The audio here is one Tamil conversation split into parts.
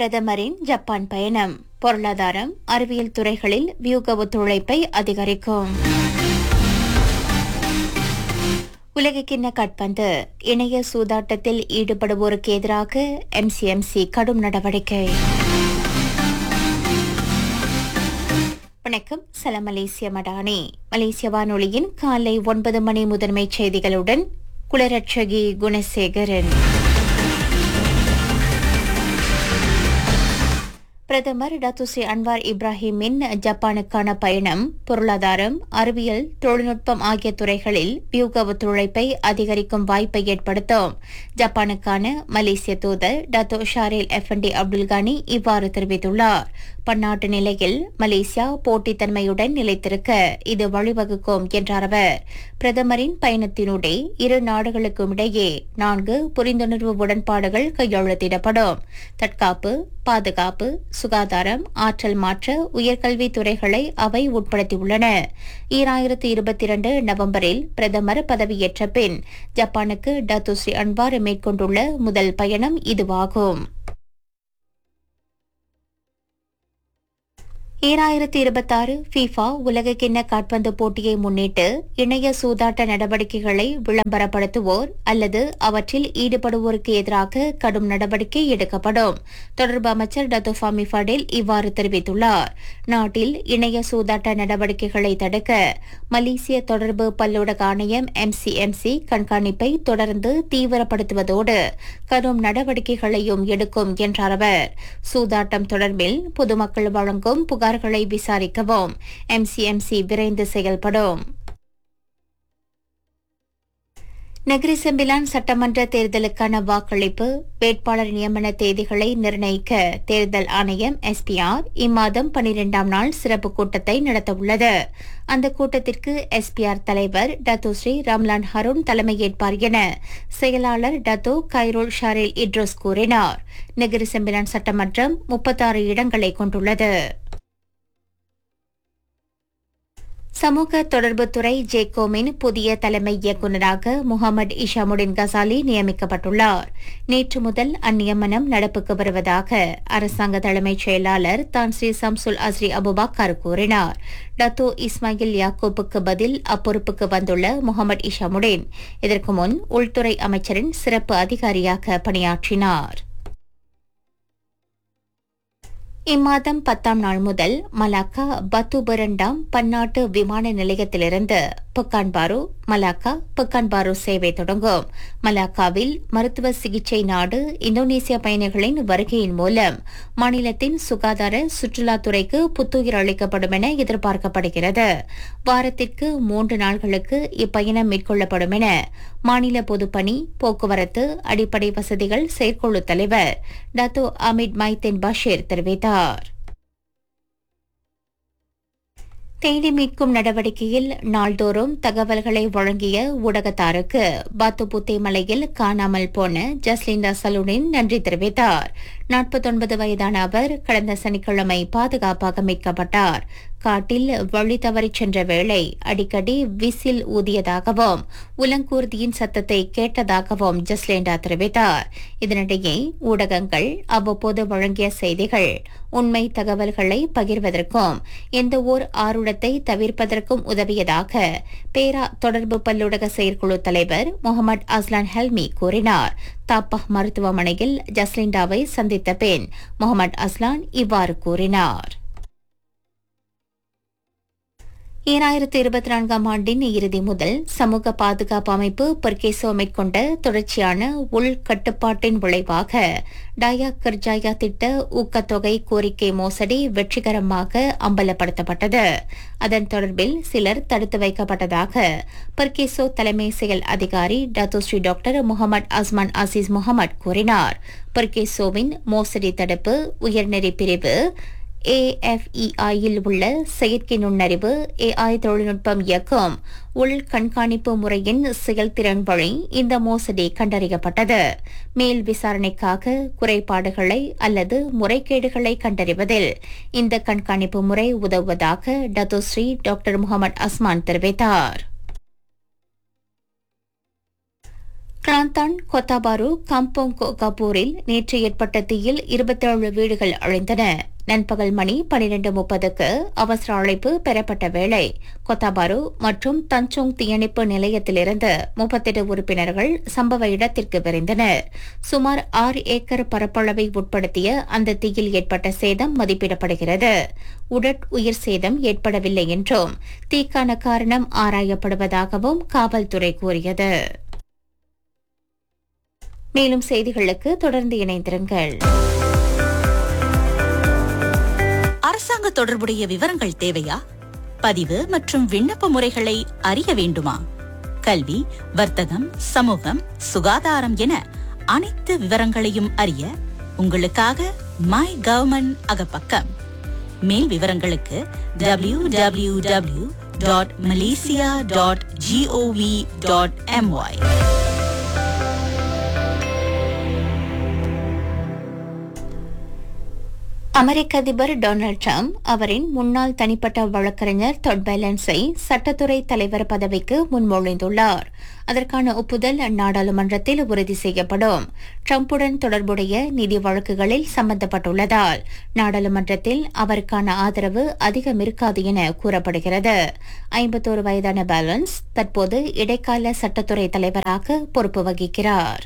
பிரதமரின் ஜப்பான் பயணம் பொருளாதாரம் அறிவியல் துறைகளில் வியூக ஒத்துழைப்பை அதிகரிக்கும் உலகக்கிண்ண கட்பந்து இணைய சூதாட்டத்தில் ஈடுபடுவோருக்கு எதிராக எம்சிஎம்சி கடும் நடவடிக்கை வணக்கம் சலாம் மலேசிய மடானி மலேசிய வானொலியின் காலை ஒன்பது மணி முதன்மை செய்திகளுடன் குளரட்சகி குணசேகரன் பிரதமர் டத்துசி அன்வார் இப்ராஹிமின் ஜப்பானுக்கான பயணம் பொருளாதாரம் அறிவியல் தொழில்நுட்பம் ஆகிய துறைகளில் வியூக ஒத்துழைப்பை அதிகரிக்கும் வாய்ப்பை ஏற்படுத்தும் ஜப்பானுக்கான மலேசிய தூதர் Dato Shahril Effendi Abdul Ghani இவ்வாறு தெரிவித்துள்ளார் பன்னாட்டு நிலையில் மலேசியா போட்டித்தன்மையுடன் நிலைத்திருக்க இது வழிவகுக்கும் என்றார் அவர் பிரதமரின் பயணத்தினூடே இரு நாடுகளுக்கும் இடையே நான்கு புரிந்துணர்வு உடன்பாடுகள் கையெழுத்திடப்படும் தற்காப்பு பாதுகாப்பு சுகாதாரம் ஆற்றல் மாற்ற உயர்கல்வி துறைகளை அவை உட்படுத்தியுள்ளன ஈராயிரத்து இருபத்தி இரண்டு நவம்பரில் பிரதமர் பதவியேற்ற பின் ஜப்பானுக்கு டத்துஸ்ரீ அன்வார் மேற்கொண்டுள்ள முதல் பயணம் இதுவாகும் ஈராயிரத்தி இருபத்தாறு ஃபீஃபா உலகக்கிண்ண காட்பந்து போட்டியை முன்னிட்டு இணைய சூதாட்ட நடவடிக்கைகளை விளம்பரப்படுத்துவோர் அல்லது அவற்றில் ஈடுபடுவோருக்கு எதிராக கடும் நடவடிக்கை எடுக்கப்படும் தொடர்பு அமைச்சர் டத்தோஃபாமி ஃபடேல் இவ்வாறு தெரிவித்துள்ளார் நாட்டில் இணைய சூதாட்ட நடவடிக்கைகளை தடுக்க மலேசிய தொடர்பு பல்லூடக ஆணையம் எம்சிஎம்சி கண்காணிப்பை தொடர்ந்து தீவிரப்படுத்துவதோடு கடும் நடவடிக்கைகளையும் எடுக்கும் என்றார் அவர் சூதாட்டம் தொடர்பில் பொதுமக்கள் வழங்கும் புகார் புகார்களை விசாரிக்கவும் எம்சிஎம்சி விரைந்து செயல்படும் நெகிரி செம்பிலான் சட்டமன்ற தேர்தலுக்கான வாக்களிப்பு வேட்பாளர் நியமன தேதிகளை நிர்ணயிக்க தேர்தல் ஆணையம் எஸ்பிஆர் இம்மாதம் பனிரெண்டாம் நாள் சிறப்பு கூட்டத்தை நடத்தவுள்ளது அந்த கூட்டத்திற்கு எஸ்பிஆர் தலைவர் டத்தோ ஸ்ரீ ரம்லான் ஹருண் தலைமையேற்பார் என செயலாளர் டத்தோ கைரோல் ஷாரில் இட்ரோஸ் கூறினார் நெகிரி செம்பிலான் சட்டமன்றம் முப்பத்தாறு இடங்களை கொண்டுள்ளது சமூக தொடர்புத்துறை ஜேகோமின் புதிய தலைமை இயக்குநராக முகமது இஷாமுடின் கசாலி நியமிக்கப்பட்டுள்ளார் நேற்று முதல் அந்நியமனம் நடப்புக்கு வருவதாக அரசாங்க தலைமைச் செயலாளர் தான் ஸ்ரீ சம்சுல் அஸ்ரி அபுபாக்கர் கூறினார் டத்தோ இஸ்மாயில் யாக்கூப்புக்கு பதில் அப்பொறுப்புக்கு வந்துள்ள முகமது இஷாமுடின் இதற்கு முன் உள்துறை அமைச்சரின் சிறப்பு அதிகாரியாக பணியாற்றினார் இம்மாதம் பத்தாம் நாள் முதல் மலாக்கா பத்துபரண்டாம் பன்னாட்டு விமான நிலையத்திலிருந்து புக்கான்பாரு மலாக்கா புக்கான்பாரு சேவை தொடங்கும் மலாக்காவில் மருத்துவ சிகிச்சை நாடு இந்தோனேசிய பயணிகளின் வருகையின் மூலம் மாநிலத்தின் சுகாதார சுற்றுலாத்துறைக்கு புத்துயிர் அளிக்கப்படும் என எதிர்பார்க்கப்படுகிறது வாரத்திற்கு மூன்று நாள்களுக்கு இப்பயணம் மேற்கொள்ளப்படும் என மாநில பொதுப்பணி போக்குவரத்து அடிப்படை வசதிகள் செயற்குழு தலைவர் டத்தோ அமித் மைத்தேன் பஷீர் தெரிவித்தார் தேடி மீட்கும் நடவடிக்கையில் நாள்தோறும் தகவல்களை வழங்கிய ஊடகத்தாருக்கு பாத்துபுத்தே மலையில் காணாமல் போன ஜஸ்லிண்டா சலூனின் நன்றி தெரிவித்தார் நாற்பத்தொன்பது வயதான அவர் கடந்த சனிக்கிழமை பாதுகாப்பாக மீட்கப்பட்டார் காட்டில் வழி தவறிச் சென்ற வேளை அடிக்கடி விசில் ஊதியதாகவும் உலங்கூர்தியின் சத்தத்தை கேட்டதாகவும் ஜஸ்லேண்டா தெரிவித்தார் இதனிடையே ஊடகங்கள் அவ்வப்போது வழங்கிய செய்திகள் உண்மை தகவல்களை பகிர்வதற்கும் எந்த ஓர் ஆருடத்தை தவிர்ப்பதற்கும் உதவியதாக பேரா தொடர்பு பல்லூடக செயற்குழு தலைவர் முகமது அஸ்லான் ஹெல்மி கூறினார் தாப்பஹ் மருத்துவமனையில் ஜஸ்லிண்டாவை சந்தித்த பின் முகமது அஸ்லான் இவ்வாறு கூறினார் ஈராயிரத்து இருபத்தி நான்காம் ஆண்டின் இறுதி முதல் சமூக பாதுகாப்பு அமைப்பு பொர்கேசோ மேற்கொண்ட தொடர்ச்சியான உள்கட்டுப்பாட்டின் விளைவாக டயா கர்ஜாயா திட்ட ஊக்கத்தொகை கோரிக்கை மோசடி வெற்றிகரமாக அம்பலப்படுத்தப்பட்டது அதன் தொடர்பில் சிலர் தடுத்து வைக்கப்பட்டதாக பர்கேசோ தலைமை செயல் அதிகாரி Dato Sri doctor Mohammad Azman Aziz Mohammad கூறினார் பர்கேசோவின் மோசடி தடுப்பு உயர்நெறி பிரிவு ஏஎஃப்இஐயில் உள்ள செயற்கை நுண்ணறிவு ஏஐ தொழில்நுட்பம் இயக்கும் உள் கண்காணிப்பு முறையின் செயல்திறன் வழி இந்த மோசடி கண்டறியப்பட்டது மேல் விசாரணைக்காக குறைபாடுகளை அல்லது முறைகேடுகளை கண்டறிவதில் இந்த கண்காணிப்பு முறை உதவுவதாக டத்தோஸ்ரீ டாக்டர் முகமது அஸ்மான் தெரிவித்தார் கிளாந்தான் கொத்தாபாரு கம்போங் கபூரில் நேற்று ஏற்பட்ட தீயில் இருபத்தேழு வீடுகள் அழிந்தன நண்பகல் மணி பனிரெண்டு முப்பதுக்கு அவசர அழைப்பு பெறப்பட்ட வேளை கொத்தாபாரு மற்றும் தஞ்சோங் தீயணைப்பு நிலையத்திலிருந்து முப்பத்தெட்டு உறுப்பினர்கள் சம்பவ இடத்திற்கு விரைந்தனர் சுமார் ஆறு ஏக்கர் பரப்பளவை உட்படுத்திய அந்த தீயில் ஏற்பட்ட சேதம் மதிப்பிடப்படுகிறது உடற் உயிர் சேதம் ஏற்படவில்லை என்றும் தீக்கான காரணம் ஆராயப்படுவதாகவும் காவல்துறை கூறியது மேலும் செய்திகளுக்கு தொடர்ந்து இணைந்திருங்கள் அரசாங்க தொடர்புடைய விவரங்கள் தேவையா பதிவு மற்றும் விண்ணப்ப முறைகளை அறிய வேண்டுமா கல்வி வர்த்தகம் சமூகம் சுகாதாரம் என அனைத்து விவரங்களையும் அறிய உங்களுக்காக மை கவர்மெண்ட் அகப்பக்கம் மேல் விவரங்களுக்கு W W W dot Malaysia dot GOV dot MY அமெரிக்க அதிபர் டொனால்டு ட்ரம்ப் அவரின் முன்னாள் தனிப்பட்ட வழக்கறிஞர் தொட் பேலன்ஸை சட்டத்துறை தலைவர் பதவிக்கு முன்மொழிந்துள்ளார் அதற்கான ஒப்புதல் நாடாளுமன்றத்தில் உறுதி செய்யப்படும் ட்ரம்புடன் தொடர்புடைய நிதி வழக்குகளில் சம்பந்தப்பட்டுள்ளதால் நாடாளுமன்றத்தில் அவருக்கான ஆதரவு அதிகம் இருக்காது என கூறப்படுகிறது ஐம்பத்தோரு வயதான பேலன்ஸ் தற்போது இடைக்கால சட்டத்துறை தலைவராக பொறுப்பு வகிக்கிறார்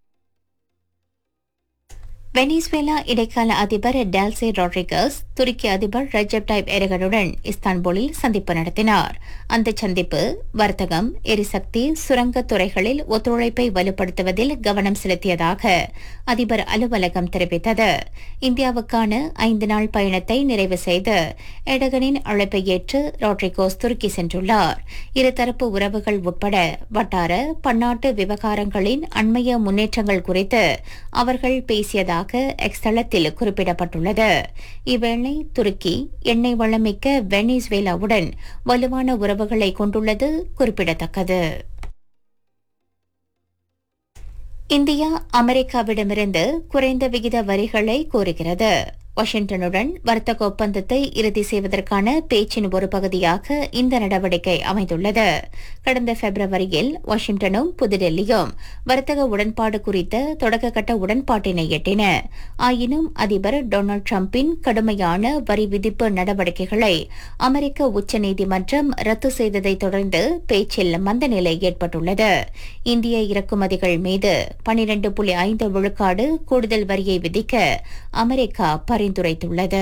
வெனிசுவேலா இடைக்கால அதிபர் டால்சே ராட்ரிகஸ் துருக்கி அதிபர் ரஜப் டைப் எரகனுடன் இஸ்தான்புலில் சந்திப்பு நடத்தினார் அந்த சந்திப்பு வர்த்தகம் எரிசக்தி சுரங்க துறைகளில் ஒத்துழைப்பை வலுப்படுத்துவதில் கவனம் செலுத்தியதாக அதிபர் அலுவலகம் தெரிவித்தது இந்தியாவுக்கான ஐந்து நாள் பயணத்தை நிறைவு செய்து எடகனின் அழைப்பை ஏற்று ராட்ரிகோஸ் துருக்கி சென்றுள்ளார் இருதரப்பு உறவுகள் உட்பட வட்டார பன்னாட்டு விவகாரங்களின் அண்மைய முன்னேற்றங்கள் குறித்து அவர்கள் பேசியதாக எக்ஸ் தளத்தில் குறிப்பிடப்பட்டுள்ளது இவ்வேளை துருக்கி எண்ணெய் வளமிக்க வெனிசுவேலாவுடன் வலுவான உறவுகளை கொண்டுள்ளது குறிப்பிடத்தக்கது இந்தியா அமெரிக்காவிடமிருந்து குறைந்த விகித வரிகளை கோருகிறது வாஷிங்டனுடன் வர்த்தக ஒப்பந்தத்தை இறுதி செய்வதற்கான பேச்சின் ஒரு பகுதியாக இந்த நடவடிக்கை அமைந்துள்ளது கடந்த பிப்ரவரியில் வாஷிங்டனும் புதுடெல்லியும் வர்த்தக உடன்பாடு குறித்த தொடக்கக்கட்ட உடன்பாட்டினை எட்டின ஆயினும் அதிபர் டொனால்டு டிரம்பின் கடுமையான வரி விதிப்பு நடவடிக்கைகளை அமெரிக்க உச்சநீதிமன்றம் ரத்து செய்ததை தொடர்ந்து பேச்சில் மந்தநிலை ஏற்பட்டுள்ளது இந்திய இறக்குமதிகள் மீது பனிரண்டு புள்ளி ஐந்து விழுக்காடு கூடுதல் வரியை விதிக்க அமெரிக்கா பரிந்துரைத்துள்ளது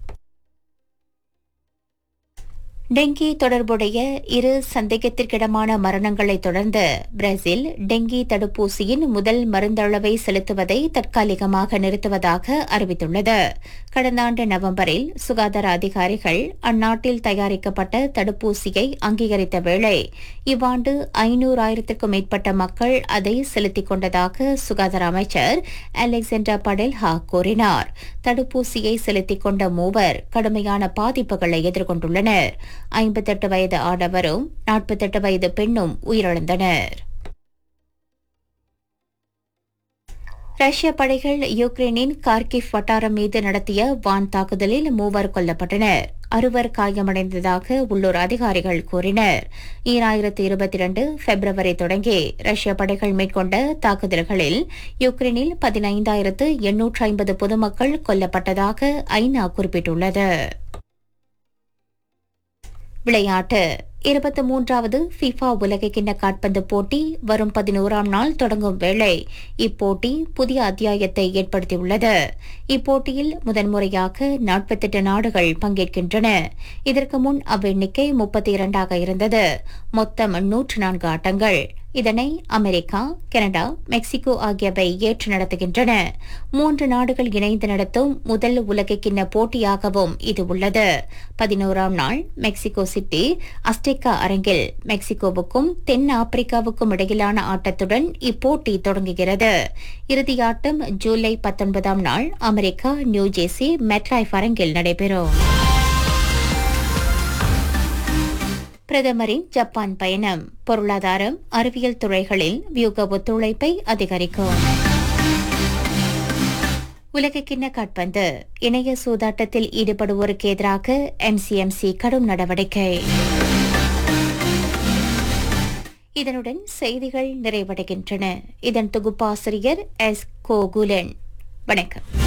டெங்கி தொடர்புடைய இரு சந்தேகத்திற்கிடமான மரணங்களை தொடர்ந்து பிரேசில் டெங்கி தடுப்பூசியின் முதல் மருந்தளவை செலுத்துவதை தற்காலிகமாக நிறுத்துவதாக அறிவித்துள்ளது கடந்த ஆண்டு நவம்பரில் சுகாதார அதிகாரிகள் அந்நாட்டில் தயாரிக்கப்பட்ட தடுப்பூசியை அங்கீகரித்த வேளை இவ்வாண்டு ஐநூறாயிரத்திற்கும் மேற்பட்ட மக்கள் அதை செலுத்திக் கொண்டதாக சுகாதார அமைச்சர் அலெக்சாண்டா படெல்ஹா கூறினார் தடுப்பூசியை செலுத்திக் கொண்ட மூவர் கடுமையான பாதிப்புகளை எதிர்கொண்டுள்ளனர் ஐம்பத்தெட்டு வயது ஆடவரும் நாற்பத்தெட்டு வயது பெண்ணும் உயிரிழந்தனர் ரஷ்ய படைகள் யுக்ரைனின் கார்கிவ் வட்டாரம் மீது நடத்திய வான் தாக்குதலில் மூவர் கொல்லப்பட்டனர் அறுவர் காயமடைந்ததாக உள்ளூர் அதிகாரிகள் கூறினர் ஈராயிரத்து இருபத்தி இரண்டு பிப்ரவரி தொடங்கி ரஷ்ய படைகள் மேற்கொண்ட தாக்குதல்களில் யுக்ரைனில் பதினைந்தாயிரத்து எண்ணூற்று ஐம்பது பொதுமக்கள் கொல்லப்பட்டதாக ஐநா குறிப்பிட்டுள்ளது விளையாட்டு இருபத்தி மூன்றாவது ஃபிஃபா உலகக்கிண்ண காட்பந்து போட்டி வரும் பதினோராம் நாள் தொடங்கும் வேளை இப்போட்டி புதிய அத்தியாயத்தை ஏற்படுத்தியுள்ளது இப்போட்டியில் முதன்முறையாக நாற்பத்தெட்டு நாடுகள் பங்கேற்கின்றன இதற்கு முன் அவ்வெண்ணிக்கை முப்பத்தி இரண்டாக இருந்தது மொத்தம் நூற்று நான்கு ஆட்டங்கள் இதனை அமெரிக்கா கனடா மெக்சிகோ ஆகியவை ஏற்று நடத்துகின்றன மூன்று நாடுகள் இணைந்து நடத்தும் முதல் உலகக்கிண்ண போட்டியாகவும் இது உள்ளது பதினோராம் நாள் மெக்சிகோ சிட்டி அஸ்டேக்கா அரங்கில் மெக்சிகோவுக்கும் தென் ஆப்பிரிக்காவுக்கும் இடையிலான ஆட்டத்துடன் இப்போட்டி தொடங்குகிறது இறுதியாட்டம் ஜூலை பத்தொன்பதாம் நாள் அமெரிக்கா நியூஜெர்சி மெட்லைஃப் அரங்கில் நடைபெறும் பிரதமரின் ஜப்பான் பயணம் பொருளாதாரம் அறிவியல் துறைகளில் வியூக ஒத்துழைப்பை அதிகரிக்கும் உலகக்கிண்ண காட்பந்து இணைய சூதாட்டத்தில் ஈடுபடுவோருக்கு எதிராக எம்சிஎம்சி கடும் நடவடிக்கை இதனுடன் செய்திகள் நிறைவடைகின்றன இதன் தொகுப்பாசிரியர் எஸ் கோகுலன் வணக்கம்